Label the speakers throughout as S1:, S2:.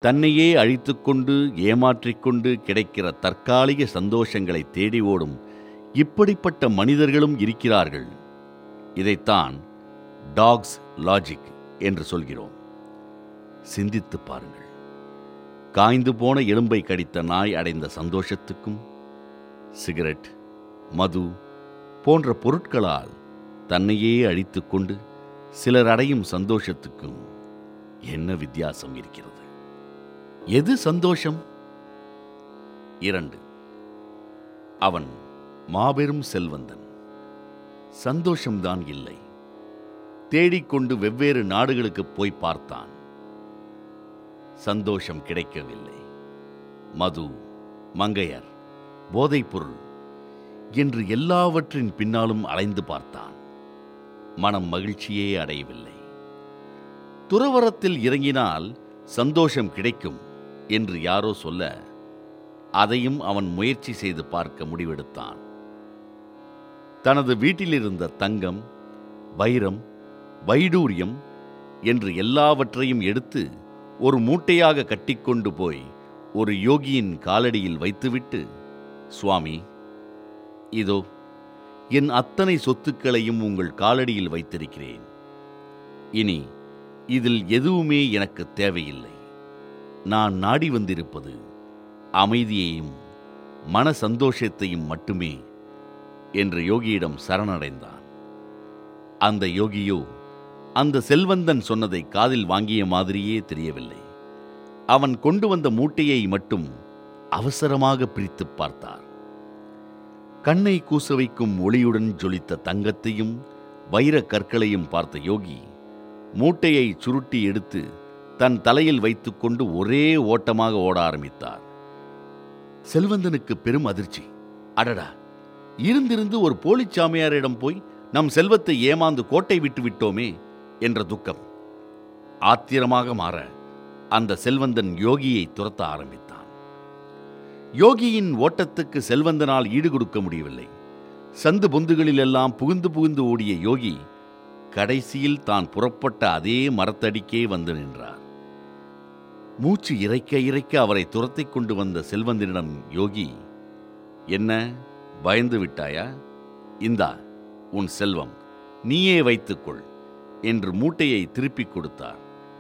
S1: தன்னையே அழித்துக்கொண்டு ஏமாற்றிக்கொண்டு கிடைக்கிற தற்காலிக சந்தோஷங்களை தேடி ஓடும் இப்படிப்பட்ட மனிதர்களும் இருக்கிறார்கள் இதைத்தான் டாக்ஸ் லாஜிக் என்று சொல்கிறோம் சிந்தித்துப் பாருங்கள் காய்ந்து போன எலும்பை கடித்த நாய் அடைந்த சந்தோஷத்துக்கும் சிகரெட் மது போன்ற பொருட்களால் தன்னையே அழித்துக்கொண்டு சிலர் அடையும் சந்தோஷத்துக்கும் என்ன வித்தியாசம் இருக்கிறது எது சந்தோஷம் இரண்டு அவன் மாபெரும் செல்வந்தன் சந்தோஷம்தான் இல்லை தேடிக்கொண்டு வெவ்வேறு நாடுகளுக்கு போய் பார்த்தான் சந்தோஷம் கிடைக்கவில்லை மது மங்கையர் போதைப்பொருள் என்று எல்லாவற்றின் பின்னாலும் அலைந்து பார்த்தான் மனம் மகிழ்ச்சியே அடையவில்லை துறவரத்தில் இறங்கினால் சந்தோஷம் கிடைக்கும் என்று யாரோ சொல்ல அதையும் அவன் முயற்சி செய்து பார்க்க முடிவெடுத்தான் தனது வீட்டிலிருந்த தங்கம் வைரம் வைடூரியம் என்று எல்லாவற்றையும் எடுத்து ஒரு மூட்டையாக கட்டிக்கொண்டு போய் ஒரு யோகியின் காலடியில் வைத்துவிட்டு சுவாமி இதோ என் அத்தனை சொத்துக்களையும் உங்கள் காலடியில் வைத்திருக்கிறேன் இனி இதில் எதுவுமே எனக்கு தேவையில்லை நான் நாடி வந்திருப்பது அமைதியையும் மன சந்தோஷத்தையும் மட்டுமே என்று யோகியிடம் சரணடைந்தான் அந்த யோகியோ அந்த செல்வந்தன் சொன்னதை காதில் வாங்கிய மாதிரியே தெரியவில்லை அவன் கொண்டு வந்த மூட்டையை மட்டும் அவசரமாக பிரித்துப் பார்த்தார் கண்ணை கூச வைக்கும் ஒளியுடன் ஜொலித்த தங்கத்தையும் வைரக் கற்களையும் பார்த்த யோகி மூட்டையை சுருட்டி எடுத்து தன் தலையில் வைத்துக்கொண்டு ஒரே ஓட்டமாக ஓட ஆரம்பித்தார் செல்வந்தனுக்கு பெரும் அதிர்ச்சி அடடா இருந்திருந்து ஒரு போலிச் சாமியாரிடம் போய் நம் செல்வத்தை ஏமாந்து கோட்டை விட்டு விட்டோமே என்ற துக்கம் ஆத்திரமாக மாற அந்த செல்வந்தன் யோகியை துரத்த ஆரம்பித்தான் யோகியின் ஓட்டத்துக்கு செல்வந்தனால் ஈடு கொடுக்க முடியவில்லை சந்து பொந்துகளிலெல்லாம் புகுந்து புகுந்து ஓடிய யோகி கடைசியில் தான் புறப்பட்ட அதே மரத்தடிக்கே வந்து நின்றார் மூச்சு இறைக்க இறைக்க அவரை துரத்திக் கொண்டு வந்த செல்வந்தனிடம் யோகி என்ன பயந்து விட்டாயா இந்தா உன் செல்வம் நீயே வைத்துக்கொள் என்று மூட்டையை திருப்பிக் கொடுத்தார்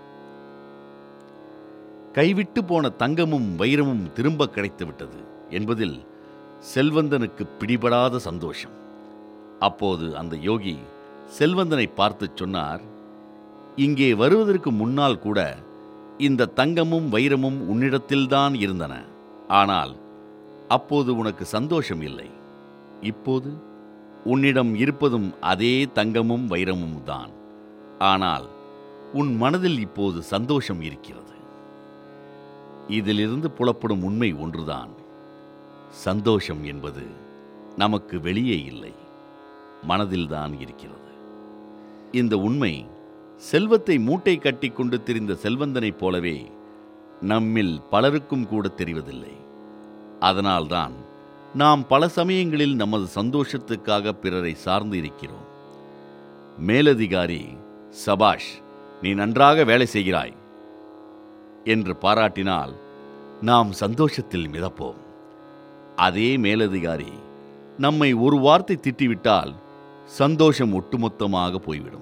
S1: கைவிட்டு போன தங்கமும் வைரமும் திரும்ப கிடைத்துவிட்டது என்பதில் செல்வந்தனுக்கு பிடிபடாத சந்தோஷம் அப்போது அந்த யோகி செல்வந்தனை பார்த்துச் சொன்னார் இங்கே வருவதற்கு முன்னால் கூட இந்த தங்கமும் வைரமும் உன்னிடத்தில்தான் இருந்தன ஆனால் அப்போது உனக்கு சந்தோஷம் இல்லை இப்போது உன்னிடம் இருப்பதும் அதே தங்கமும் வைரமும் தான் ஆனால் உன் மனதில் இப்போது சந்தோஷம் இருக்கிறது இதிலிருந்து புலப்படும் உண்மை ஒன்றுதான் சந்தோஷம் என்பது நமக்கு வெளியே இல்லை மனதில்தான் இருக்கிறது இந்த உண்மை செல்வத்தை மூட்டை கட்டிக்கொண்டு திரிந்த செல்வந்தனைப் போலவே நம்மில் பலருக்கும் கூட தெரிவதில்லை அதனால்தான் நாம் பல சமயங்களில் நமது சந்தோஷத்துக்காக பிறரை சார்ந்து இருக்கிறோம் மேலதிகாரி சபாஷ் நீ நன்றாக வேலை செய்கிறாய் என்று பாராட்டினால் நாம் சந்தோஷத்தில் மிதப்போம் அதே மேலதிகாரி நம்மை ஒரு வார்த்தை திட்டிவிட்டால் சந்தோஷம் ஒட்டுமொத்தமாக போய்விடும்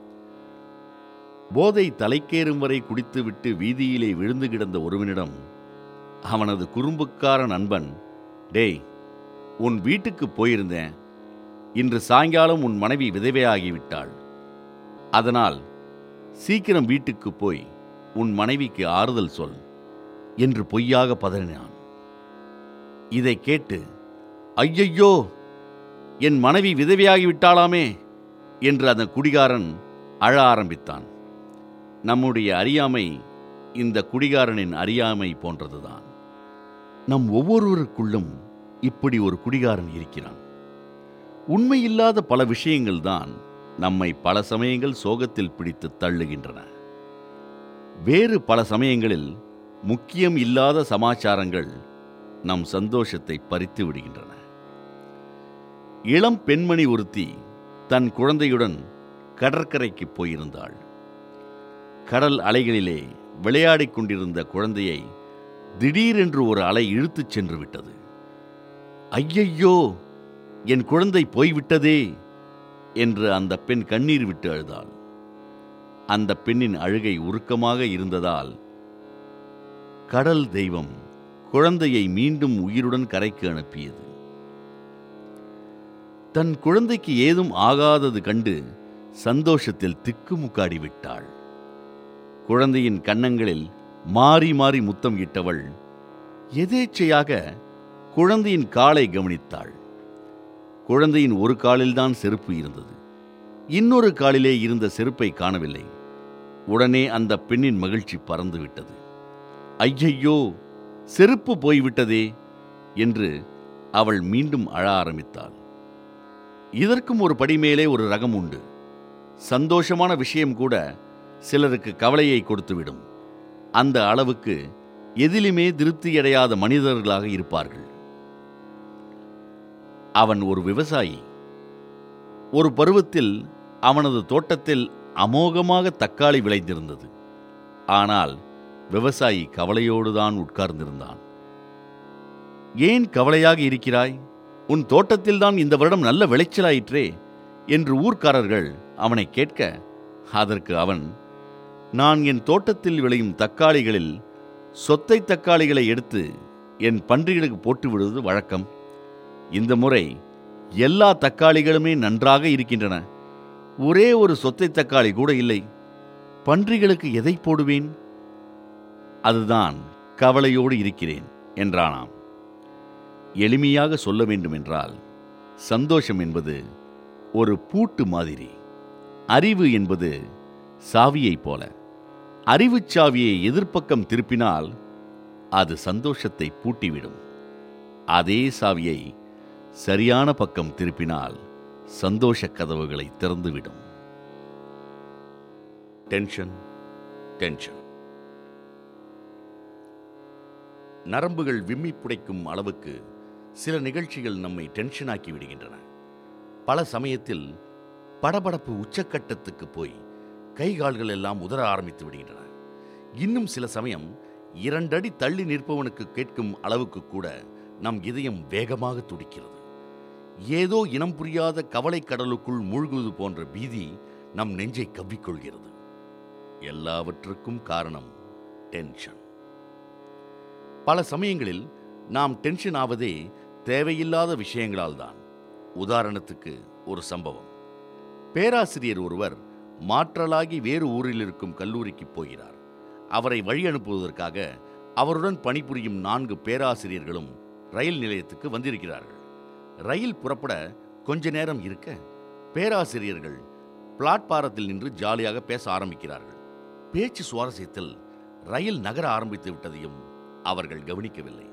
S1: போதை தலைக்கேறும் வரை குடித்துவிட்டு வீதியிலே விழுந்து கிடந்த ஒருவனிடம் அவனது குறும்புக்கார நண்பன் டேய் உன் வீட்டுக்கு போயிருந்தேன் இன்று சாயங்காலம் உன் மனைவி விதவையாகிவிட்டாள் அதனால் சீக்கிரம் வீட்டுக்கு போய் உன் மனைவிக்கு ஆறுதல் சொல் என்று பொய்யாக பதறினான் இதை கேட்டு ஐயையோ என் மனைவி விதவையாகிவிட்டாளாமே என்று அந்த குடிகாரன் அழ ஆரம்பித்தான் நம்முடைய அறியாமை இந்த குடிகாரனின் அறியாமை போன்றதுதான் நம் ஒவ்வொருவருக்குள்ளும் இப்படி ஒரு குடிகாரன் இருக்கிறான் உண்மையில்லாத பல விஷயங்கள் தான் நம்மை பல சமயங்கள் சோகத்தில் பிடித்து தள்ளுகின்றன வேறு பல சமயங்களில் முக்கியம் இல்லாத சமாச்சாரங்கள் நம் சந்தோஷத்தை பறித்து விடுகின்றன இளம் பெண்மணி ஒருத்தி தன் குழந்தையுடன் கடற்கரைக்கு போயிருந்தாள் கடல் அலைகளிலே விளையாடிக் கொண்டிருந்த குழந்தையை திடீரென்று ஒரு அலை இழுத்துச் சென்று விட்டது ஐயையோ என் குழந்தை போய்விட்டதே என்று அந்த பெண் கண்ணீர் விட்டு அழுதாள் அந்த பெண்ணின் அழுகை உருக்கமாக இருந்ததால் கடல் தெய்வம் குழந்தையை மீண்டும் உயிருடன் கரைக்கு அனுப்பியது தன் குழந்தைக்கு ஏதும் ஆகாதது கண்டு சந்தோஷத்தில் திக்குமுக்காடி விட்டாள் குழந்தையின் கன்னங்களில் மாறி மாறி முத்தம் இட்டவள் எதேச்சையாக குழந்தையின் காலை கவனித்தாள் குழந்தையின் ஒரு காலில்தான் செருப்பு இருந்தது இன்னொரு காலிலே இருந்த செருப்பை காணவில்லை உடனே அந்த பெண்ணின் மகிழ்ச்சி பறந்து விட்டது ஐயையோ செருப்பு போய்விட்டதே என்று அவள் மீண்டும் அழ ஆரம்பித்தாள் இதற்கும் ஒரு படி மேலே ஒரு ரகம் உண்டு சந்தோஷமான விஷயம் கூட சிலருக்கு கவலையை கொடுத்துவிடும் அந்த அளவுக்கு எதிலுமே திருப்தியடையாத மனிதர்களாக இருப்பார்கள் அவன் ஒரு விவசாயி ஒரு பருவத்தில் அவனது தோட்டத்தில் அமோகமாக தக்காளி விளைந்திருந்தது ஆனால் விவசாயி கவலையோடுதான் உட்கார்ந்திருந்தான் ஏன் கவலையாக இருக்கிறாய் உன் தோட்டத்தில்தான் இந்த வருடம் நல்ல விளைச்சலாயிற்றே என்று ஊர்க்காரர்கள் அவனை கேட்க அதற்கு அவன் நான் என் தோட்டத்தில் விளையும் தக்காளிகளில் சொத்தை தக்காளிகளை எடுத்து என் பன்றிகளுக்கு போட்டு விடுவது வழக்கம் இந்த முறை எல்லா தக்காளிகளுமே நன்றாக இருக்கின்றன ஒரே ஒரு சொத்தை தக்காளி கூட இல்லை பன்றிகளுக்கு எதை போடுவேன் அதுதான் கவலையோடு இருக்கிறேன் என்றானாம் எளிமையாக சொல்ல வேண்டுமென்றால் சந்தோஷம் என்பது ஒரு பூட்டு மாதிரி அறிவு என்பது சாவியைப் போல அறிவுச் சாவியை எதிர்ப்பக்கம் திருப்பினால் அது சந்தோஷத்தை பூட்டிவிடும் அதே சாவியை சரியான பக்கம் திருப்பினால் சந்தோஷ கதவுகளை திறந்துவிடும் டென்ஷன் டென்ஷன் நரம்புகள் விம்மி புடைக்கும் அளவுக்கு சில நிகழ்ச்சிகள் நம்மை டென்ஷனாக்கி விடுகின்றன பல சமயத்தில் படபடப்பு உச்சக்கட்டத்துக்கு போய் கை கால்கள் எல்லாம் உதற ஆரம்பித்து விடுகின்றன இன்னும் சில சமயம் இரண்டடி தள்ளி நிற்பவனுக்கு கேட்கும் அளவுக்கு கூட நம் இதயம் வேகமாக துடிக்கிறது ஏதோ இனம் புரியாத கவலை கடலுக்குள் மூழ்குவது போன்ற பீதி நம் நெஞ்சை கவ்விக்கொள்கிறது எல்லாவற்றுக்கும் காரணம் டென்ஷன் பல சமயங்களில் நாம் டென்ஷன் ஆவதே தேவையில்லாத விஷயங்களால் தான் உதாரணத்துக்கு ஒரு சம்பவம் பேராசிரியர் ஒருவர் மாற்றலாகி வேறு ஊரில் இருக்கும் கல்லூரிக்கு போகிறார் அவரை வழி அனுப்புவதற்காக அவருடன் பணிபுரியும் நான்கு பேராசிரியர்களும் ரயில் நிலையத்துக்கு வந்திருக்கிறார்கள் ரயில் புறப்பட கொஞ்ச நேரம் இருக்க பேராசிரியர்கள் பிளாட்பாரத்தில் நின்று ஜாலியாக பேச ஆரம்பிக்கிறார்கள் பேச்சு சுவாரஸ்யத்தில் ரயில் நகர ஆரம்பித்து விட்டதையும் அவர்கள் கவனிக்கவில்லை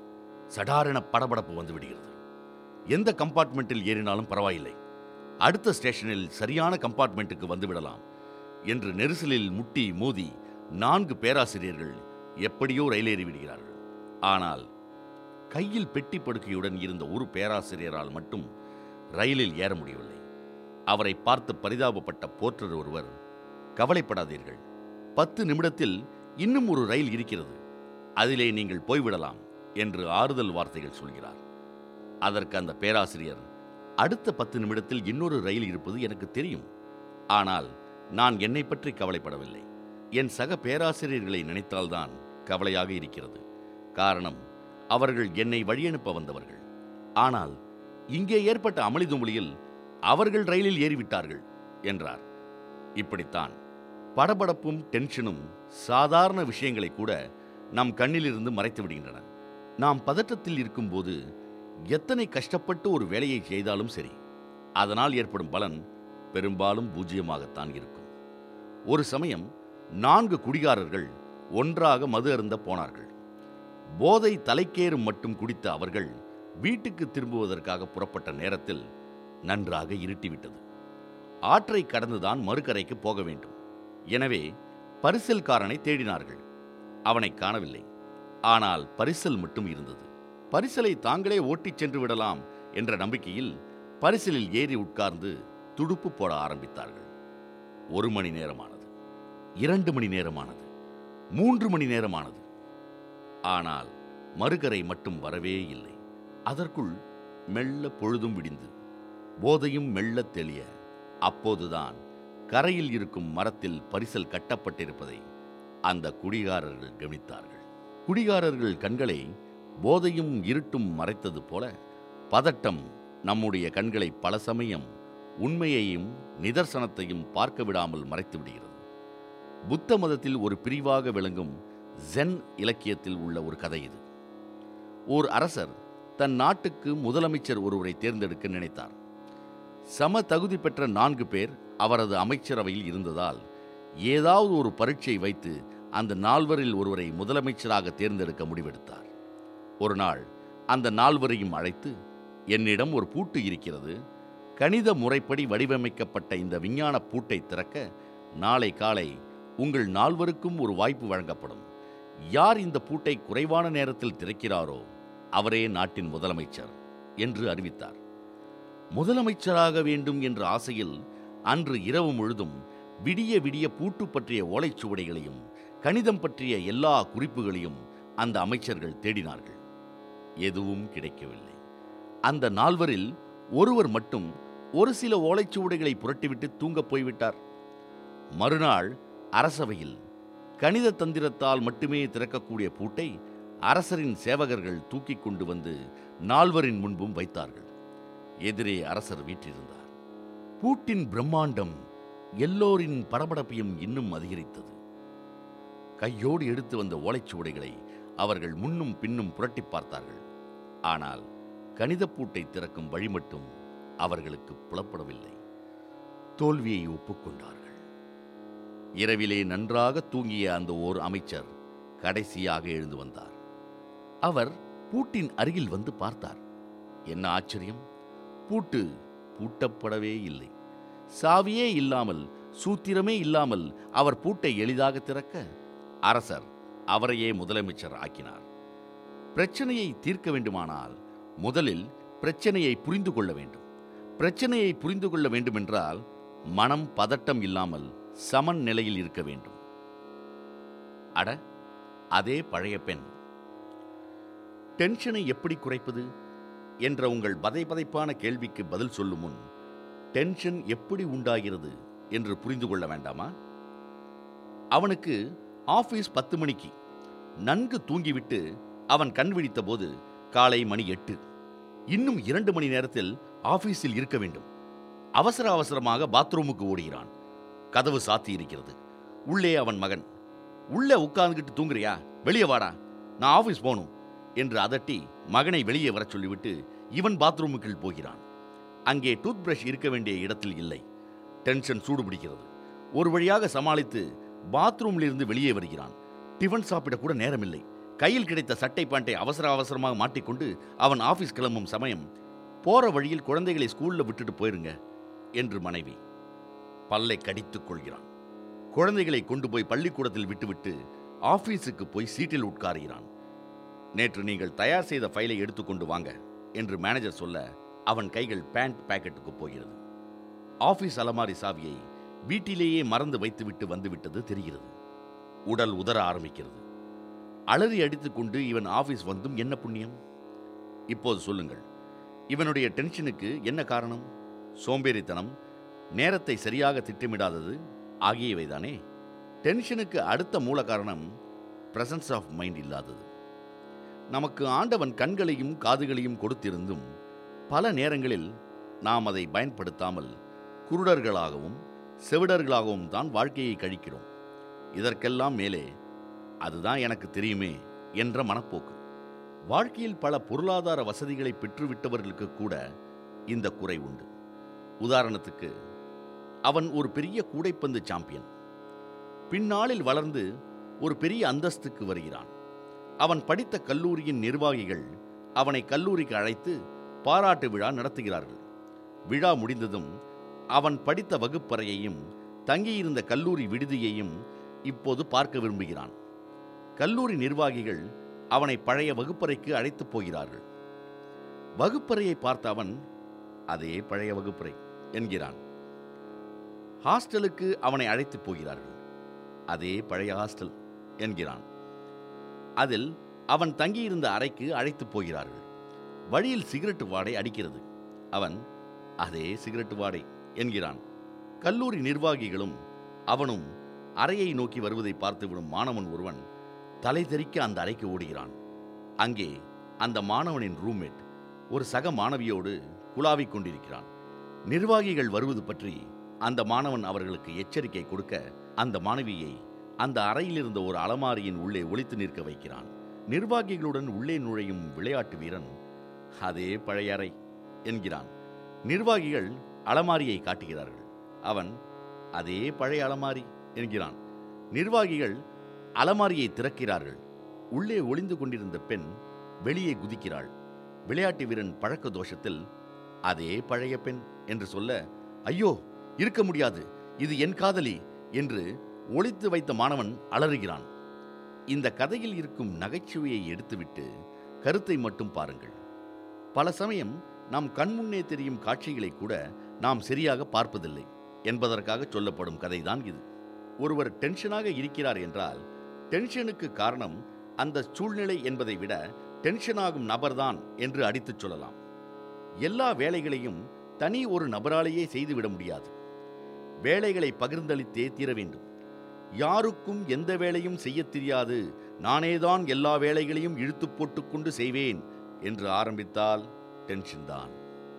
S1: சடாரென படபடப்பு வந்து விடுகிறது எந்த கம்பார்ட்மெண்ட்டில் ஏறினாலும் பரவாயில்லை அடுத்த ஸ்டேஷனில் சரியான கம்பார்ட்மெண்ட்டுக்கு வந்து விடலாம் என்று நெரிசலில் முட்டி மோதி நான்கு பேராசிரியர்கள் எப்படியோ ரயில் ஏறி விடுகிறார்கள் ஆனால் கையில் பெட்டி படுக்கையுடன் இருந்த ஒரு பேராசிரியரால் மட்டும் ரயிலில் ஏற முடியவில்லை அவரை பார்த்து பரிதாபப்பட்ட போற்றர் ஒருவர் கவலைப்படாதீர்கள் பத்து நிமிடத்தில் இன்னும் ஒரு ரயில் இருக்கிறது அதிலே நீங்கள் போய்விடலாம் என்று ஆறுதல் வார்த்தைகள் சொல்கிறார் அதற்கு அந்த பேராசிரியர் அடுத்த பத்து நிமிடத்தில் இன்னொரு ரயில் இருப்பது எனக்கு தெரியும் ஆனால் நான் என்னை பற்றி கவலைப்படவில்லை என் சக பேராசிரியர்களை நினைத்தால்தான் கவலையாக இருக்கிறது காரணம் அவர்கள் என்னை வழியனுப்ப வந்தவர்கள் ஆனால் இங்கே ஏற்பட்ட அமளிதுமளியில் அவர்கள் ரயிலில் ஏறிவிட்டார்கள் என்றார் இப்படித்தான் படபடப்பும் டென்ஷனும் சாதாரண விஷயங்களை கூட நம் கண்ணிலிருந்து மறைத்து விடுகின்றன நாம் பதற்றத்தில் இருக்கும்போது எத்தனை கஷ்டப்பட்டு ஒரு வேலையை செய்தாலும் சரி அதனால் ஏற்படும் பலன் பெரும்பாலும் பூஜ்ஜியமாகத்தான் இருக்கும் ஒரு சமயம் நான்கு குடிகாரர்கள் ஒன்றாக மது அருந்த போனார்கள் போதை தலைக்கேறும் மட்டும் குடித்த அவர்கள் வீட்டுக்கு திரும்புவதற்காக புறப்பட்ட நேரத்தில் நன்றாக இருட்டிவிட்டது ஆற்றை கடந்துதான் மறுகரைக்கு போக வேண்டும் எனவே பரிசல்காரனை தேடினார்கள் அவனை காணவில்லை ஆனால் பரிசல் மட்டும் இருந்தது பரிசலை தாங்களே ஓட்டிச் சென்று விடலாம் என்ற நம்பிக்கையில் பரிசலில் ஏறி உட்கார்ந்து துடுப்பு போட ஆரம்பித்தார்கள் ஒரு மணி நேரமானது இரண்டு மணி நேரமானது மூன்று மணி நேரமானது ஆனால் மறுகரை மட்டும் வரவே இல்லை அதற்குள் மெல்ல பொழுதும் விடிந்து போதையும் மெல்லத் தெளிய அப்போதுதான் கரையில் இருக்கும் மரத்தில் பரிசல் கட்டப்பட்டிருப்பதை அந்த குடிகாரர்கள் கவனித்தார்கள் குடிகாரர்கள் கண்களை போதையும் இருட்டும் மறைத்தது போல பதட்டம் நம்முடைய கண்களை பல சமயம் உண்மையையும் நிதர்சனத்தையும் பார்க்க விடாமல் மறைத்து விடுகிறது புத்த மதத்தில் ஒரு பிரிவாக விளங்கும் ஜென் இலக்கியத்தில் உள்ள ஒரு கதை இது ஓர் அரசர் தன் நாட்டுக்கு முதலமைச்சர் ஒருவரை தேர்ந்தெடுக்க நினைத்தார் சம தகுதி பெற்ற நான்கு பேர் அவரது அமைச்சரவையில் இருந்ததால் ஏதாவது ஒரு பரீட்சை வைத்து அந்த நால்வரில் ஒருவரை முதலமைச்சராக தேர்ந்தெடுக்க முடிவெடுத்தார் ஒரு நாள் அந்த நால்வரையும் அழைத்து என்னிடம் ஒரு பூட்டு இருக்கிறது கணித முறைப்படி வடிவமைக்கப்பட்ட இந்த விஞ்ஞான பூட்டை திறக்க நாளை காலை உங்கள் நால்வருக்கும் ஒரு வாய்ப்பு வழங்கப்படும் யார் இந்த பூட்டை குறைவான நேரத்தில் திறக்கிறாரோ அவரே நாட்டின் முதலமைச்சர் என்று அறிவித்தார் முதலமைச்சராக வேண்டும் என்ற ஆசையில் அன்று இரவு முழுதும் விடிய விடிய பூட்டு பற்றிய ஓலைச்சுவடைகளையும் கணிதம் பற்றிய எல்லா குறிப்புகளையும் அந்த அமைச்சர்கள் தேடினார்கள் எதுவும் கிடைக்கவில்லை அந்த நால்வரில் ஒருவர் மட்டும் ஒரு சில ஓலைச்சுவடைகளை புரட்டிவிட்டு தூங்கப் போய்விட்டார் மறுநாள் அரசவையில் கணித தந்திரத்தால் மட்டுமே திறக்கக்கூடிய பூட்டை அரசரின் சேவகர்கள் தூக்கிக் கொண்டு வந்து நால்வரின் முன்பும் வைத்தார்கள் எதிரே அரசர் வீற்றிருந்தார் பூட்டின் பிரம்மாண்டம் எல்லோரின் படபடப்பையும் இன்னும் அதிகரித்தது கையோடு எடுத்து வந்த ஓலைச்சுவடைகளை அவர்கள் முன்னும் பின்னும் புரட்டி பார்த்தார்கள் ஆனால் கணிதப் பூட்டை திறக்கும் வழி மட்டும் அவர்களுக்கு புலப்படவில்லை தோல்வியை ஒப்புக்கொண்டார்கள் இரவிலே நன்றாக தூங்கிய அந்த ஓர் அமைச்சர் கடைசியாக எழுந்து வந்தார் அவர் பூட்டின் அருகில் வந்து பார்த்தார் என்ன ஆச்சரியம் பூட்டு பூட்டப்படவே இல்லை சாவியே இல்லாமல் சூத்திரமே இல்லாமல் அவர் பூட்டை எளிதாக திறக்க அரசர் அவரையே முதலமைச்சர் ஆக்கினார் பிரச்சனையை தீர்க்க வேண்டுமானால் முதலில் பிரச்சனையை புரிந்து கொள்ள வேண்டும் பிரச்சனையை புரிந்து கொள்ள வேண்டுமென்றால் மனம் பதட்டம் இல்லாமல் சமன் நிலையில் இருக்க வேண்டும் அட அதே பழைய பெண் டென்ஷனை எப்படி குறைப்பது என்ற உங்கள் பதைபதைப்பான கேள்விக்கு பதில் சொல்லும் முன் டென்ஷன் எப்படி உண்டாகிறது என்று புரிந்து கொள்ள வேண்டாமா அவனுக்கு ஆபீஸ் பத்து மணிக்கு நன்கு தூங்கிவிட்டு அவன் கண் விழித்த போது காலை மணி எட்டு இன்னும் இரண்டு மணி நேரத்தில் ஆபீஸில் இருக்க வேண்டும் அவசர அவசரமாக பாத்ரூமுக்கு ஓடுகிறான் கதவு சாத்தி இருக்கிறது உள்ளே அவன் மகன் உள்ளே உட்கார்ந்துகிட்டு தூங்குறியா வெளியே வாடா நான் ஆபீஸ் போகணும் என்று அதட்டி மகனை வெளியே வரச் சொல்லிவிட்டு இவன் பாத்ரூமுக்குள் போகிறான் அங்கே டூத் பிரஷ் இருக்க வேண்டிய இடத்தில் இல்லை டென்ஷன் சூடு பிடிக்கிறது ஒரு வழியாக சமாளித்து பாத்ரூமில் இருந்து வெளியே வருகிறான் டிஃபன் சாப்பிட கூட நேரமில்லை கையில் கிடைத்த சட்டை பேண்டை அவசர அவசரமாக மாட்டிக்கொண்டு அவன் ஆபீஸ் கிளம்பும் சமயம் போற வழியில் குழந்தைகளை ஸ்கூல்ல விட்டுட்டு போயிருங்க என்று மனைவி பல்லை கடித்துக் கொள்கிறான் குழந்தைகளை கொண்டு போய் பள்ளிக்கூடத்தில் விட்டுவிட்டு ஆபீஸுக்கு போய் சீட்டில் உட்காருகிறான் நேற்று நீங்கள் தயார் செய்த ஃபைலை எடுத்துக்கொண்டு வாங்க என்று மேனேஜர் சொல்ல அவன் கைகள் பேண்ட் பாக்கெட்டுக்கு போகிறது ஆபீஸ் அலமாரி சாவியை வீட்டிலேயே மறந்து வைத்துவிட்டு வந்துவிட்டது தெரிகிறது உடல் உதற ஆரம்பிக்கிறது அலறி அடித்துக்கொண்டு இவன் ஆபீஸ் வந்தும் என்ன புண்ணியம் இப்போது சொல்லுங்கள் இவனுடைய டென்ஷனுக்கு என்ன காரணம் சோம்பேறித்தனம் நேரத்தை சரியாக திட்டமிடாதது ஆகியவைதானே டென்ஷனுக்கு அடுத்த மூல காரணம் பிரசன்ஸ் ஆஃப் மைண்ட் இல்லாதது நமக்கு ஆண்டவன் கண்களையும் காதுகளையும் கொடுத்திருந்தும் பல நேரங்களில் நாம் அதை பயன்படுத்தாமல் குருடர்களாகவும் செவிடர்களாகவும் தான் வாழ்க்கையை கழிக்கிறோம் இதற்கெல்லாம் மேலே அதுதான் எனக்கு தெரியுமே என்ற மனப்போக்கு வாழ்க்கையில் பல பொருளாதார வசதிகளை பெற்றுவிட்டவர்களுக்கு கூட இந்த குறை உண்டு உதாரணத்துக்கு அவன் ஒரு பெரிய கூடைப்பந்து சாம்பியன் பின்னாளில் வளர்ந்து ஒரு பெரிய அந்தஸ்துக்கு வருகிறான் அவன் படித்த கல்லூரியின் நிர்வாகிகள் அவனை கல்லூரிக்கு அழைத்து பாராட்டு விழா நடத்துகிறார்கள் விழா முடிந்ததும் அவன் படித்த வகுப்பறையையும் தங்கியிருந்த கல்லூரி விடுதியையும் இப்போது பார்க்க விரும்புகிறான் கல்லூரி நிர்வாகிகள் அவனை பழைய வகுப்பறைக்கு அழைத்துப் போகிறார்கள் வகுப்பறையை பார்த்த அவன் அதே பழைய வகுப்பறை என்கிறான் ஹாஸ்டலுக்கு அவனை அழைத்துப் போகிறார்கள் அதே பழைய ஹாஸ்டல் என்கிறான் அதில் அவன் தங்கியிருந்த அறைக்கு அழைத்துப் போகிறார்கள் வழியில் சிகரெட் வாடை அடிக்கிறது அவன் அதே சிகரெட் வாடை என்கிறான் கல்லூரி நிர்வாகிகளும் அவனும் அறையை நோக்கி வருவதை பார்த்துவிடும் மாணவன் ஒருவன் தலை தெறிக்க அந்த அறைக்கு ஓடுகிறான் அங்கே அந்த மாணவனின் ரூம்மேட் ஒரு சக மாணவியோடு குழாவிக் கொண்டிருக்கிறான் நிர்வாகிகள் வருவது பற்றி அந்த மாணவன் அவர்களுக்கு எச்சரிக்கை கொடுக்க அந்த மாணவியை அந்த அறையில் இருந்த ஒரு அலமாரியின் உள்ளே ஒளித்து நிற்க வைக்கிறான் நிர்வாகிகளுடன் உள்ளே நுழையும் விளையாட்டு வீரன் அதே பழைய அறை என்கிறான் நிர்வாகிகள் அலமாரியை காட்டுகிறார்கள் அவன் அதே பழைய அலமாரி என்கிறான் நிர்வாகிகள் அலமாரியை திறக்கிறார்கள் உள்ளே ஒளிந்து கொண்டிருந்த பெண் வெளியே குதிக்கிறாள் விளையாட்டு வீரன் பழக்க தோஷத்தில் அதே பழைய பெண் என்று சொல்ல ஐயோ இருக்க முடியாது இது என் காதலி என்று ஒளித்து வைத்த மாணவன் அலறுகிறான் இந்த கதையில் இருக்கும் நகைச்சுவையை எடுத்துவிட்டு கருத்தை மட்டும் பாருங்கள் பல சமயம் நம் கண்முன்னே தெரியும் காட்சிகளை கூட நாம் சரியாக பார்ப்பதில்லை என்பதற்காக சொல்லப்படும் கதைதான் இது ஒருவர் டென்ஷனாக இருக்கிறார் என்றால் டென்ஷனுக்கு காரணம் அந்த சூழ்நிலை என்பதை விட டென்ஷனாகும் நபர்தான் என்று அடித்துச் சொல்லலாம் எல்லா வேலைகளையும் தனி ஒரு நபராலேயே செய்துவிட முடியாது வேலைகளை பகிர்ந்தளித்தே தீர வேண்டும் யாருக்கும் எந்த வேலையும் செய்யத் தெரியாது நானேதான் எல்லா வேலைகளையும் இழுத்து போட்டுக்கொண்டு செய்வேன் என்று ஆரம்பித்தால் டென்ஷன் தான்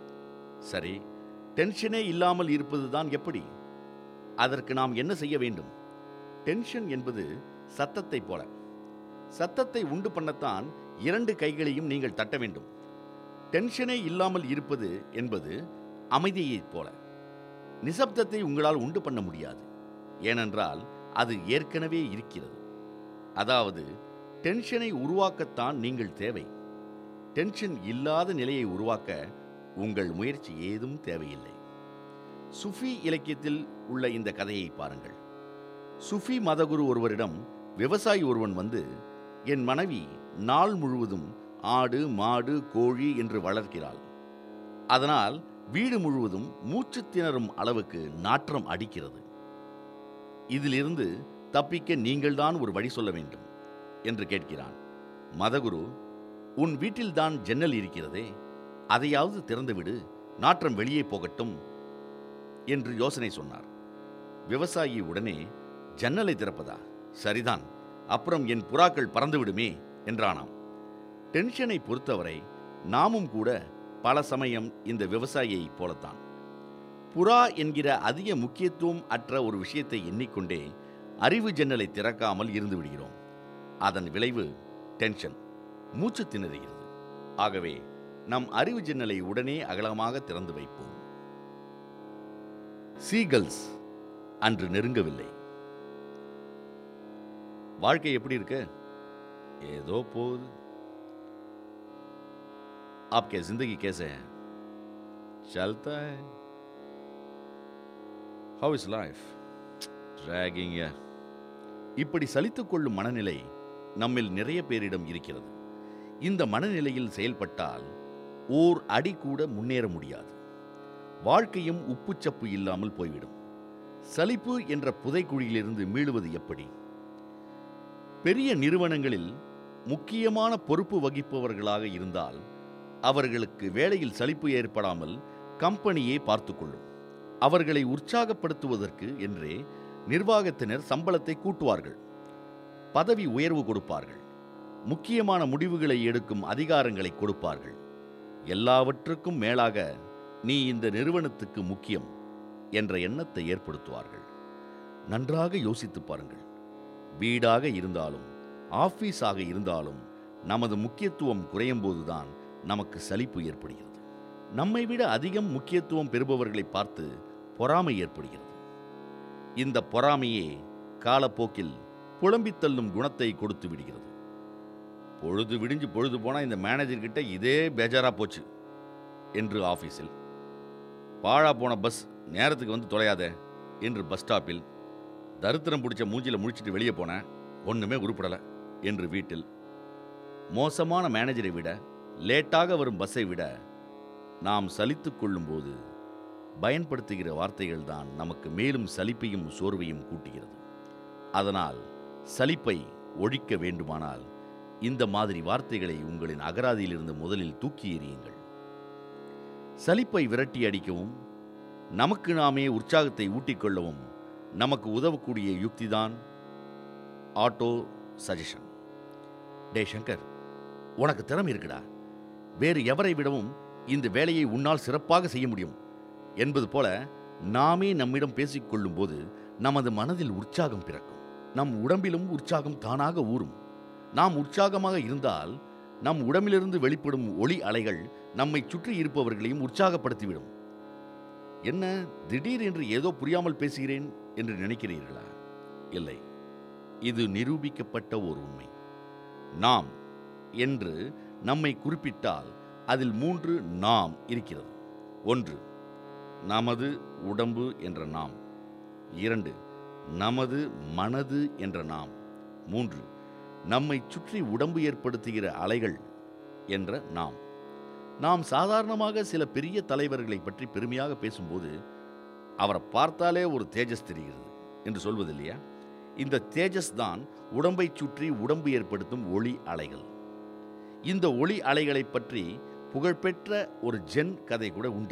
S1: சரி டென்ஷனே இல்லாமல் இருப்பதுதான் எப்படி அதற்கு நாம் என்ன செய்ய வேண்டும் டென்ஷன் என்பது சத்தத்தை போல சத்தத்தை உண்டு பண்ணத்தான் இரண்டு கைகளையும் நீங்கள் தட்ட வேண்டும் டென்ஷனே இல்லாமல் இருப்பது என்பது அமைதியைப் போல நிசப்தத்தை உங்களால் உண்டு பண்ண முடியாது ஏனென்றால் அது ஏற்கனவே இருக்கிறது அதாவது டென்ஷனை உருவாக்கத்தான் நீங்கள் தேவை டென்ஷன் இல்லாத நிலையை உருவாக்க உங்கள் முயற்சி ஏதும் தேவையில்லை சுஃபி இலக்கியத்தில் உள்ள இந்த கதையை பாருங்கள் சுஃபி மதகுரு ஒருவரிடம் விவசாயி ஒருவன் வந்து என் மனைவி நாள் முழுவதும் ஆடு மாடு கோழி என்று வளர்க்கிறாள் அதனால் வீடு முழுவதும் மூச்சு திணறும் அளவுக்கு நாற்றம் அடிக்கிறது இதிலிருந்து தப்பிக்க நீங்கள்தான் ஒரு வழி சொல்ல வேண்டும் என்று கேட்கிறான் மதகுரு உன் வீட்டில்தான் ஜன்னல் இருக்கிறதே அதையாவது திறந்துவிடு நாற்றம் வெளியே போகட்டும் என்று யோசனை சொன்னார் விவசாயி உடனே ஜன்னலை திறப்பதா சரிதான் அப்புறம் என் புறாக்கள் பறந்துவிடுமே என்றானாம் டென்ஷனை பொறுத்தவரை நாமும் கூட பல சமயம் இந்த விவசாயியைப் போலத்தான் புறா என்கிற அதிக முக்கியத்துவம் அற்ற ஒரு விஷயத்தை எண்ணிக்கொண்டே அறிவு ஜன்னலை திறக்காமல் இருந்து விடுகிறோம் அதன் விளைவு டென்ஷன் மூச்சு திணறுகிறது ஆகவே நம் அறிவு ஜன்னலை உடனே அகலமாக திறந்து வைப்போம் சீகல்ஸ் அன்று நெருங்கவில்லை வாழ்க்கை எப்படி இருக்கு ஏதோ போகுது आपके जिंदगी कैसे है चलता है how is life dragging ya இப்படி சலித்துக் கொள்ளும் மனநிலை நம்மில் நிறைய பேரிடம் இருக்கிறது இந்த மனநிலையில் செயல்பட்டால் ஓர் அடி கூட முன்னேற முடியாது வாழ்க்கையும் உப்புச்சப்பு இல்லாமல் போய்விடும் சலிப்பு என்ற புதைக்குழியிலிருந்து மீளுவது எப்படி பெரிய நிறுவனங்களில் முக்கியமான பொறுப்பு வகிப்பவர்களாக இருந்தால் அவர்களுக்கு வேலையில் சலிப்பு ஏற்படாமல் கம்பெனியே பார்த்துக்கொள்ளும் அவர்களை உற்சாகப்படுத்துவதற்கு என்றே நிர்வாகத்தினர் சம்பளத்தை கூட்டுவார்கள் பதவி உயர்வு கொடுப்பார்கள் முக்கியமான முடிவுகளை எடுக்கும் அதிகாரங்களை கொடுப்பார்கள் எல்லாவற்றுக்கும் மேலாக நீ இந்த நிறுவனத்துக்கு முக்கியம் என்ற எண்ணத்தை ஏற்படுத்துவார்கள் நன்றாக யோசித்துப் பாருங்கள் வீடாக இருந்தாலும் ஆபீஸாக இருந்தாலும் நமது முக்கியத்துவம் குறையும் போதுதான் நமக்கு சலிப்பு ஏற்படுகிறது நம்மை விட அதிகம் முக்கியத்துவம் பெறுபவர்களை பார்த்து பொறாமை ஏற்படுகிறது இந்த பொறாமையே காலப்போக்கில் புலம்பித் தள்ளும் குணத்தை கொடுத்து விடுகிறது பொழுது விடிஞ்சு பொழுது போனால் இந்த மேனேஜர் கிட்ட இதே பேஜாரா போச்சு என்று ஆபீஸில் பாழா போன பஸ் நேரத்துக்கு வந்து தொலையாத என்று பஸ் ஸ்டாப்பில் தரித்திரம் பிடிச்ச மூஞ்சில முழிச்சிட்டு வெளியே போனேன் ஒண்ணுமே உருப்படலை என்று வீட்டில் மோசமான மேனேஜரை விட லேட்டாக வரும் பஸ்ஸை விட நாம் சலித்துக் கொள்ளும்போது பயன்படுத்துகிற வார்த்தைகள் தான் நமக்கு மேலும் சலிப்பையும் சோர்வையும் கூட்டுகிறது அதனால் சலிப்பை ஒழிக்க வேண்டுமானால் இந்த மாதிரி வார்த்தைகளை உங்களின் அகராதியிலிருந்து முதலில் தூக்கி எறியுங்கள் சலிப்பை விரட்டி அடிக்கவும் நமக்கு நாமே உற்சாகத்தை ஊட்டிக்கொள்ளவும் நமக்கு உதவக்கூடிய யுக்திதான் ஆட்டோ சஜஷன் டே சங்கர் உனக்கு திறமை இருக்குடா வேறு எவரை விடவும் இந்த வேலையை உன்னால் சிறப்பாக செய்ய முடியும் என்பது போல நாமே நம்மிடம் பேசிக்கொள்ளும் போது நமது மனதில் உற்சாகம் பிறக்கும் நம் உடம்பிலும் உற்சாகம் தானாக ஊறும் நாம் உற்சாகமாக இருந்தால் நம் உடம்பிலிருந்து வெளிப்படும் ஒளி அலைகள் நம்மை சுற்றி இருப்பவர்களையும் உற்சாகப்படுத்திவிடும் என்ன திடீர் என்று ஏதோ புரியாமல் பேசுகிறேன் என்று நினைக்கிறீர்களா இல்லை இது நிரூபிக்கப்பட்ட ஒரு உண்மை நாம் என்று நம்மை குறிப்பிட்டால் அதில் மூன்று நாம் இருக்கிறது ஒன்று நமது உடம்பு என்ற நாம் இரண்டு நமது மனது என்ற நாம் மூன்று நம்மை சுற்றி உடம்பு ஏற்படுத்துகிற அலைகள் என்ற நாம் நாம் சாதாரணமாக சில பெரிய தலைவர்களை பற்றி பெருமையாக பேசும்போது அவரை பார்த்தாலே ஒரு தேஜஸ் தெரிகிறது என்று சொல்வது இல்லையா இந்த தேஜஸ் தான் உடம்பை சுற்றி உடம்பு ஏற்படுத்தும் ஒளி அலைகள் இந்த ஒளி அலைகளை பற்றி புகழ்பெற்ற ஒரு ஜென் கதை கூட உண்டு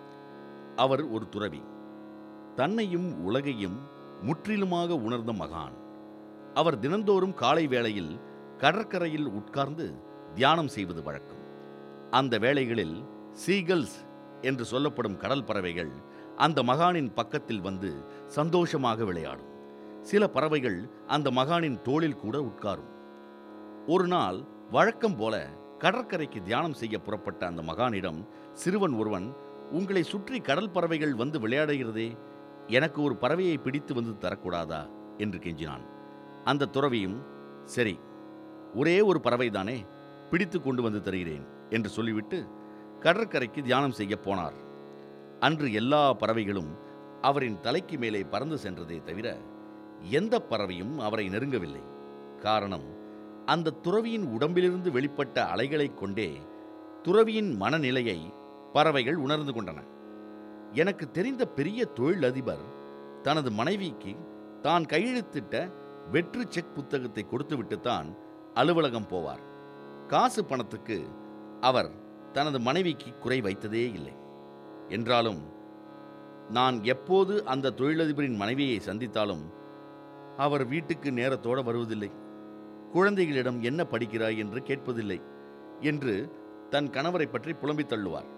S1: அவர் ஒரு துறவி தன்னையும் உலகையும் முற்றிலுமாக உணர்ந்த மகான் அவர் தினந்தோறும் காலை வேளையில் கடற்கரையில் உட்கார்ந்து தியானம் செய்வது வழக்கம் அந்த வேளைகளில் சீகல்ஸ் என்று சொல்லப்படும் கடல் பறவைகள் அந்த மகானின் பக்கத்தில் வந்து சந்தோஷமாக விளையாடும் சில பறவைகள் அந்த மகானின் தோளில் கூட உட்காரும் ஒரு நாள் வழக்கம் போல கடற்கரைக்கு தியானம் செய்ய புறப்பட்ட அந்த மகானிடம் சிறுவன் ஒருவன் உங்களை சுற்றி கடல் பறவைகள் வந்து விளையாடுகிறதே எனக்கு ஒரு பறவையை பிடித்து வந்து தரக்கூடாதா என்று கெஞ்சினான் அந்த துறவியும் சரி ஒரே ஒரு பறவைதானே பிடித்து கொண்டு வந்து தருகிறேன் என்று சொல்லிவிட்டு கடற்கரைக்கு தியானம் செய்ய போனார் அன்று எல்லா பறவைகளும் அவரின் தலைக்கு மேலே பறந்து சென்றதே தவிர எந்த பறவையும் அவரை நெருங்கவில்லை காரணம் அந்த துறவியின் உடம்பிலிருந்து வெளிப்பட்ட அலைகளைக் கொண்டே துறவியின் மனநிலையை பறவைகள் உணர்ந்து கொண்டன எனக்கு தெரிந்த பெரிய தொழிலதிபர் தனது மனைவிக்கு தான் கையெழுத்திட்ட வெற்று செக் புத்தகத்தை கொடுத்துவிட்டுத்தான் அலுவலகம் போவார் காசு பணத்துக்கு அவர் தனது மனைவிக்கு குறை வைத்ததே இல்லை என்றாலும் நான் எப்போது அந்த தொழிலதிபரின் மனைவியை சந்தித்தாலும் அவர் வீட்டுக்கு நேரத்தோடு வருவதில்லை குழந்தைகளிடம் என்ன படிக்கிறாய் என்று கேட்பதில்லை என்று தன் கணவரை பற்றி புலம்பித் தள்ளுவார்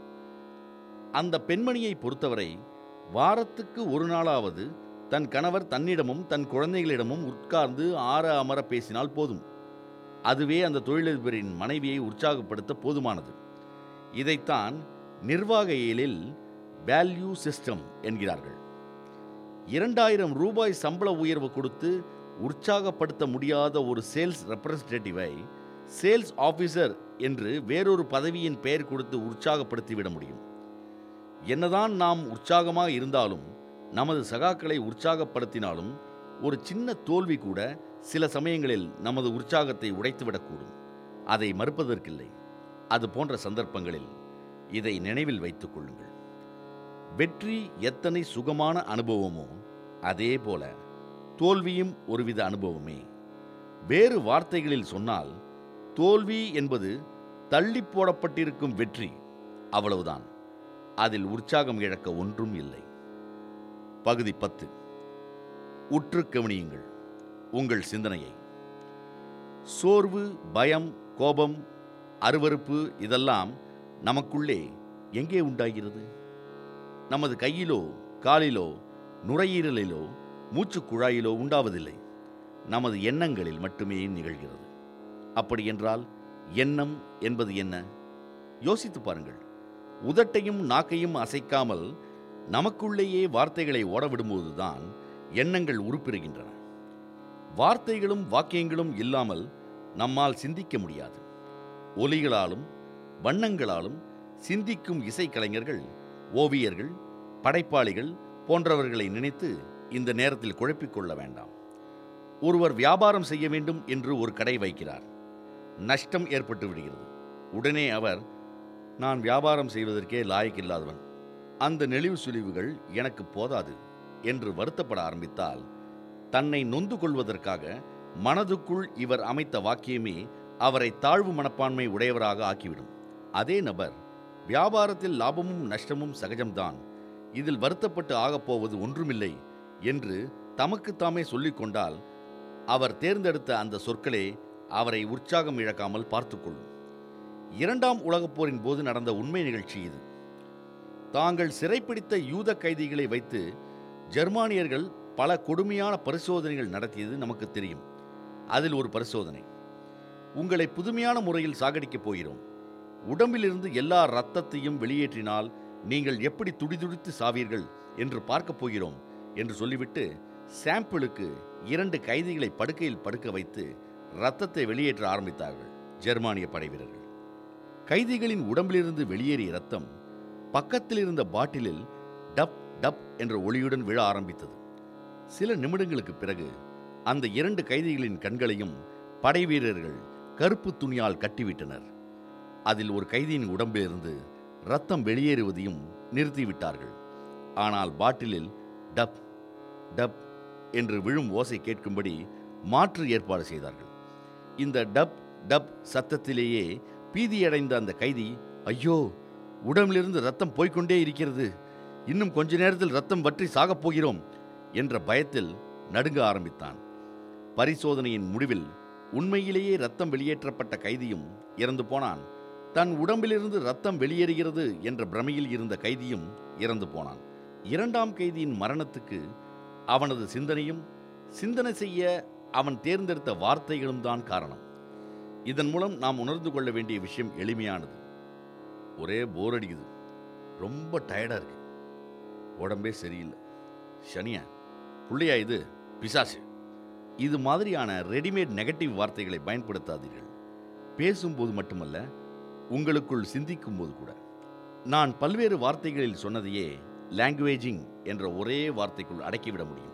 S1: அந்த பெண்மணியை பொறுத்தவரை வாரத்துக்கு ஒரு நாளாவது தன் கணவர் தன்னிடமும் தன் குழந்தைகளிடமும் உட்கார்ந்து ஆற அமர பேசினால் போதும் அதுவே அந்த தொழிலதிபரின் மனைவியை உற்சாகப்படுத்த போதுமானது இதைத்தான் நிர்வாக இயலில் வேல்யூ சிஸ்டம் என்கிறார்கள் இரண்டாயிரம் ரூபாய் சம்பள உயர்வு கொடுத்து உற்சாகப்படுத்த முடியாத ஒரு சேல்ஸ் ரெப்ரசன்டேட்டிவை சேல்ஸ் ஆபீசர் என்று வேறொரு பதவியின் பெயர் கொடுத்து உற்சாகப்படுத்திவிட முடியும் என்னதான் நாம் உற்சாகமாக இருந்தாலும் நமது சகாக்களை உற்சாகப்படுத்தினாலும் ஒரு சின்ன தோல்வி கூட சில சமயங்களில் நமது உற்சாகத்தை உடைத்துவிடக்கூடும் அதை மறுப்பதற்கில்லை அது போன்ற சந்தர்ப்பங்களில் இதை நினைவில் வைத்துக் கொள்ளுங்கள் வெற்றி எத்தனை சுகமான அனுபவமோ அதே போல தோல்வியும் ஒருவித அனுபவமே வேறு வார்த்தைகளில் சொன்னால் தோல்வி என்பது தள்ளி போடப்பட்டிருக்கும் வெற்றி அவ்வளவுதான் அதில் உற்சாகம் இழக்க ஒன்றும் இல்லை பகுதி பத்து உற்று கவனியுங்கள் உங்கள் சிந்தனையை சோர்வு பயம் கோபம் அருவருப்பு இதெல்லாம் நமக்குள்ளே எங்கே உண்டாகிறது நமது கையிலோ காலிலோ நுரையீரலிலோ மூச்சுக் குழாயிலோ உண்டாவதில்லை நமது எண்ணங்களில் மட்டுமே நிகழ்கிறது அப்படி என்றால் எண்ணம் என்பது என்ன யோசித்து பாருங்கள் உதட்டையும் நாக்கையும் அசைக்காமல் நமக்குள்ளேயே வார்த்தைகளை ஓடவிடும்போதுதான் எண்ணங்கள் உருப்பெறுகின்றன வார்த்தைகளும் வாக்கியங்களும் இல்லாமல் நம்மால் சிந்திக்க முடியாது ஒலிகளாலும் வண்ணங்களாலும் சிந்திக்கும் இசைக்கலைஞர்கள் ஓவியர்கள் படைப்பாளிகள் போன்றவர்களை நினைத்து இந்த நேரத்தில் குழப்பிக் கொள்ள வேண்டாம் ஒருவர் வியாபாரம் செய்ய வேண்டும் என்று ஒரு கடை வைக்கிறார் நஷ்டம் ஏற்பட்டு விடுகிறது உடனே அவர் நான் வியாபாரம் செய்வதற்கே லாயக்கில்லாதவன் அந்த நெளிவு சுழிவுகள் எனக்கு போதாது என்று வருத்தப்பட ஆரம்பித்தால் தன்னை நொந்து கொள்வதற்காக மனதுக்குள் இவர் அமைத்த வாக்கியமே அவரை தாழ்வு மனப்பான்மை உடையவராக ஆக்கிவிடும் அதே நபர் வியாபாரத்தில் லாபமும் நஷ்டமும் சகஜம்தான் இதில் வருத்தப்பட்டு ஆகப்போவது ஒன்றுமில்லை என்று தமக்குத்தாமே சொல்லிக் கொண்டால் அவர் தேர்ந்தெடுத்த அந்த சொற்களே அவரை உற்சாகம் இழக்காமல் பார்த்துக்கொள்ளும் இரண்டாம் உலகப் போரின் போது நடந்த உண்மை நிகழ்ச்சி இது தாங்கள் சிறைப்பிடித்த யூத கைதிகளை வைத்து ஜெர்மானியர்கள் பல கொடுமையான பரிசோதனைகள் நடத்தியது நமக்கு தெரியும் அதில் ஒரு பரிசோதனை உங்களை புதுமையான முறையில் சாகடிக்கப் போகிறோம் உடம்பிலிருந்து எல்லா இரத்தத்தையும் வெளியேற்றினால் நீங்கள் எப்படி துடிதுடித்து சாவீர்கள் என்று பார்க்கப் போகிறோம் என்று சொல்லிவிட்டு சாம்பிளுக்கு இரண்டு கைதிகளை படுக்கையில் படுக்க வைத்து இரத்தத்தை வெளியேற்ற ஆரம்பித்தார்கள் ஜெர்மானிய படைவீரர்கள் கைதிகளின் உடம்பிலிருந்து வெளியேறிய இரத்தம் பக்கத்தில் இருந்த பாட்டிலில் டப் டப் என்ற ஒளியுடன் விழ ஆரம்பித்தது சில நிமிடங்களுக்கு பிறகு அந்த இரண்டு கைதிகளின் கண்களையும் படைவீரர்கள் கருப்பு துணியால் கட்டிவிட்டனர் அதில் ஒரு கைதியின் உடம்பிலிருந்து ரத்தம் வெளியேறுவதையும் நிறுத்திவிட்டார்கள் ஆனால் பாட்டிலில் டப் டப் என்று விழும் ஓசை கேட்கும்படி மாற்று ஏற்பாடு செய்தார்கள் இந்த டப் டப் சத்தத்திலேயே பீதியடைந்த அந்த கைதி ஐயோ உடம்பிலிருந்து ரத்தம் போய்க்கொண்டே இருக்கிறது இன்னும் கொஞ்ச நேரத்தில் ரத்தம் வற்றி சாகப் போகிறோம் என்ற பயத்தில் நடுங்க ஆரம்பித்தான் பரிசோதனையின் முடிவில் உண்மையிலேயே ரத்தம் வெளியேற்றப்பட்ட கைதியும் இறந்து போனான் தன் உடம்பிலிருந்து ரத்தம் வெளியேறுகிறது என்ற பிரமையில் இருந்த கைதியும் இறந்து போனான் இரண்டாம் கைதியின் மரணத்துக்கு அவனது சிந்தனையும் சிந்தனை செய்ய அவன் தேர்ந்தெடுத்த வார்த்தைகளும் தான் காரணம் இதன் மூலம் நாம் உணர்ந்து கொள்ள வேண்டிய விஷயம் எளிமையானது ஒரே போர் அடிக்குது ரொம்ப டயர்டாக இருக்கு உடம்பே சரியில்லை சனியா புள்ளையா இது பிசாசு இது மாதிரியான ரெடிமேட் நெகட்டிவ் வார்த்தைகளை பயன்படுத்தாதீர்கள் பேசும்போது மட்டுமல்ல உங்களுக்குள் சிந்திக்கும் போது கூட நான் பல்வேறு வார்த்தைகளில் சொன்னதையே லாங்குவேஜிங் என்ற ஒரே வார்த்தைக்குள் அடக்கிவிட முடியும்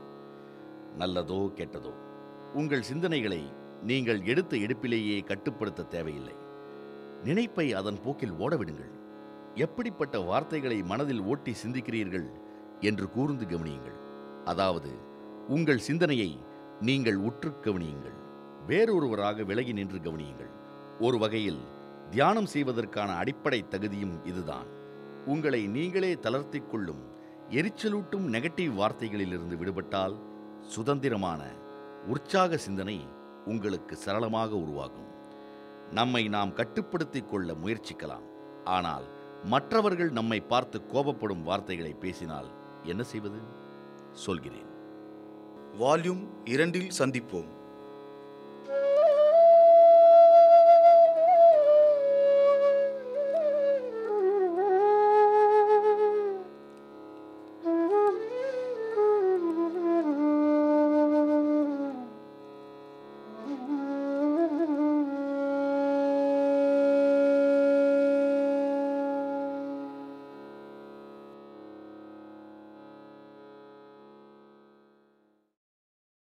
S1: நல்லதோ கெட்டதோ உங்கள் சிந்தனைகளை நீங்கள் எடுத்த எடுப்பிலேயே கட்டுப்படுத்த தேவையில்லை நினைப்பை அதன் போக்கில் ஓடவிடுங்கள் எப்படிப்பட்ட வார்த்தைகளை மனதில் ஓட்டி சிந்திக்கிறீர்கள் என்று கூர்ந்து கவனியுங்கள் அதாவது உங்கள் சிந்தனையை நீங்கள் உற்று கவனியுங்கள் வேறொருவராக விலகி நின்று கவனியுங்கள் ஒரு வகையில் தியானம் செய்வதற்கான அடிப்படை தகுதியும் இதுதான் உங்களை நீங்களே தளர்த்திக் கொள்ளும் எரிச்சலூட்டும் நெகட்டிவ் வார்த்தைகளிலிருந்து விடுபட்டால் சுதந்திரமான உற்சாக சிந்தனை உங்களுக்கு சரளமாக உருவாகும் நம்மை நாம் கட்டுப்படுத்திக் கொள்ள முயற்சிக்கலாம் ஆனால் மற்றவர்கள் நம்மை பார்த்து கோபப்படும் வார்த்தைகளை பேசினால் என்ன செய்வது சொல்கிறேன்
S2: வால்யூம் இரண்டில் சந்திப்போம்